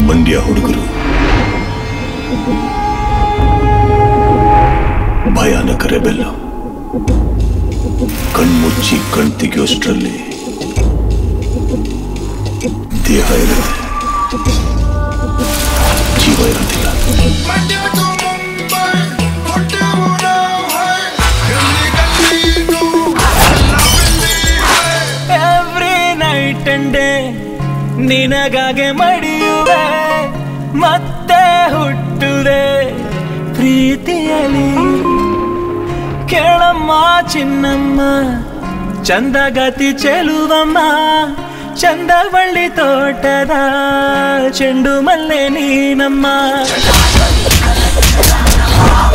ಮಂಡ್ಯ ಹುಡುಗರು ಭಯಾನಕ ರೆಬೆಲ್ಲು ಕಣ್ಮುಚ್ಚಿ ಕಣ್ ತೆಗೆಯೋಷ್ಟರಲ್ಲಿ ದೇಹ ಇರುತ್ತೆ ಜೀವ ಇರೋದಿಲ್ಲ ಎವ್ರಿ ನೈಟ್ ಅಂಡ್ ಡೇ ನಿನಗಾಗೆ ಮಡಿಯುವೆ ಮತ್ತೆ ಹುಟ್ಟುವೆ ಪ್ರೀತಿಯಲಿ ಕೇಳಮ್ಮ ಚಿನ್ನಮ್ಮ ಚಂದಗತಿ ಚೆಲುವಮ್ಮ ಚಂದವಳ್ಳಿ ತೋಟದ ಚೆಂಡು ಮಲ್ಲೆ ನೀನಮ್ಮ